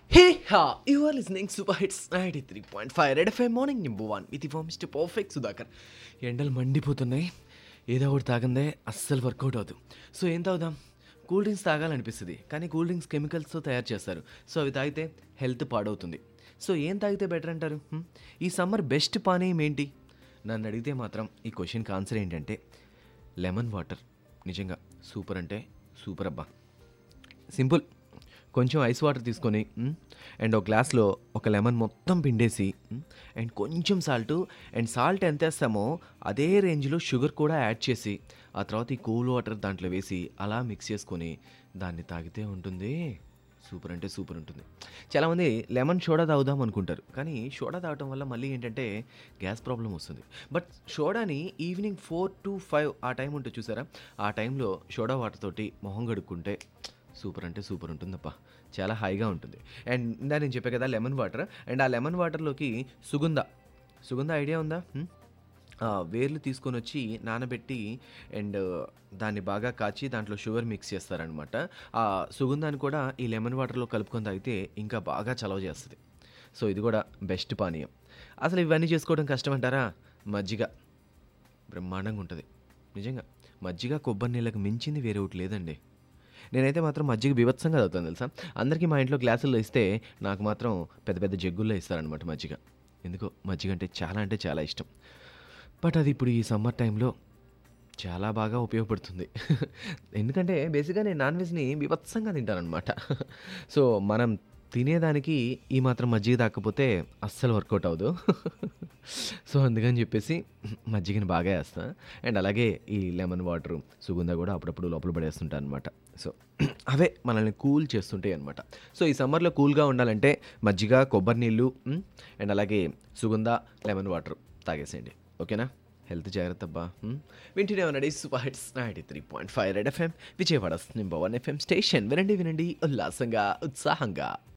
Hey ha! You are listening Super Hits 93.5 Red FM morning number one with four mister perfect Sudhakar ఎండలు మండిపోతున్నాయి ఏదో ఒకటి తాగందే అస్సలు వర్కౌట్ అవుతుంది సో ఏం తాగుదాం కూల్ డ్రింక్స్ తాగాలనిపిస్తుంది కానీ కూల్ డ్రింక్స్ కెమికల్స్తో తయారు చేస్తారు సో అవి తాగితే హెల్త్ పాడవుతుంది సో ఏం తాగితే బెటర్ అంటారు హ్మ్? ఈ సమ్మర్ బెస్ట్ పానీయం ఏంటి నన్ను అడిగితే మాత్రం ఈ క్వశ్చన్కి ఆన్సర్ ఏంటంటే లెమన్ వాటర్ నిజంగా సూపర్ అంటే సూపర్ అబ్బా సింపుల్ కొంచెం ఐస్ వాటర్ తీసుకొని మ్, అండ్ ఒక గ్లాస్లో ఒక లెమన్ మొత్తం పిండేసి మ్, అండ్ కొంచెం సాల్ట్ అండ్ సాల్ట్ ఎంత వేస్తామో అదే రేంజ్లో షుగర్ కూడా యాడ్ చేసి ఆ తర్వాత ఈ కూల్ వాటర్ దాంట్లో వేసి అలా మిక్స్ చేసుకొని దాన్ని తాగితే ఉంటుంది సూపర్ అంటే సూపర్ ఉంటుంది చాలామంది లెమన్ సోడా తాగుదాం అనుకుంటారు కానీ సోడా తాగటం వల్ల మళ్ళీ ఏంటంటే గ్యాస్ ప్రాబ్లం వస్తుంది బట్ సోడాని ఈవినింగ్ ఫోర్ టు ఫైవ్ ఆ టైం ఉంటుంది చూసారా ఆ టైంలో సోడా వాటర్ తోటి మొహం కడుక్కుంటే సూపర్ అంటే సూపర్ ఉంటుందప్ప చాలా హాయిగా ఉంటుంది అండ్ ఇందా నేను చెప్పే కదా లెమన్ వాటర్ అండ్ ఆ లెమన్ వాటర్లోకి సుగంధ సుగంధ ఐడియా ఉందా హ్మ్? ఆ, వేర్లు తీసుకొని వచ్చి నానబెట్టి అండ్ దాన్ని బాగా కాచి దాంట్లో షుగర్ మిక్స్ చేస్తారనమాట ఆ సుగంధాన్ని కూడా ఈ లెమన్ వాటర్లో కలుపుకొని తాగితే ఇంకా బాగా చలవ చేస్తుంది సో ఇది కూడా బెస్ట్ పానీయం అసలు ఇవన్నీ చేసుకోవడం కష్టం అంటారా మజ్జిగ బ్రహ్మాండంగా ఉంటుంది నిజంగా మజ్జిగ కొబ్బరి నీళ్ళకి మించింది వేరే ఒకటి లేదండి నేనైతే మాత్రం మజ్జిగ బీభత్సంగా తాగుతాను తెలుసా అందరికీ మా ఇంట్లో గ్లాసుల్లో ఇస్తే నాకు మాత్రం పెద్ద పెద్ద జగ్గుల్లో ఇస్తారనమాట మజ్జిగ ఎందుకో మజ్జిగ అంటే చాలా అంటే చాలా ఇష్టం బట్ అది ఇప్పుడు ఈ సమ్మర్ టైంలో చాలా బాగా ఉపయోగపడుతుంది ఎందుకంటే బేసిక్గా నేను నాన్ వెజ్ని బీభత్సంగా తింటానమాట సో మనం తినేదానికి ఈ మాత్రం మజ్జిగ తాకపోతే అస్సలు వర్కౌట్ అవ్వదు సో అందుకని చెప్పేసి మజ్జిగని బాగా వేస్తా అండ్ అలాగే ఈ లెమన్ వాటర్ సుగంధ కూడా అప్పుడప్పుడు లోపల పడేస్తుంటా అనమాట సో అవే మనల్ని కూల్ చేస్తుంటాయి అనమాట సో ఈ సమ్మర్లో కూల్గా ఉండాలంటే మజ్జిగ కొబ్బరి నీళ్ళు మ్, అండ్ అలాగే సుగంధ లెమన్ వాటర్ తాగేసేయండి ఓకేనా హెల్త్ జాగ్రత్త అబ్బా మ్? వింటూనే ఉన్నాడు super hits ninety three point five red FM Vijayawada number one FM station వినండి వినండి ఉల్లాసంగా ఉత్సాహంగా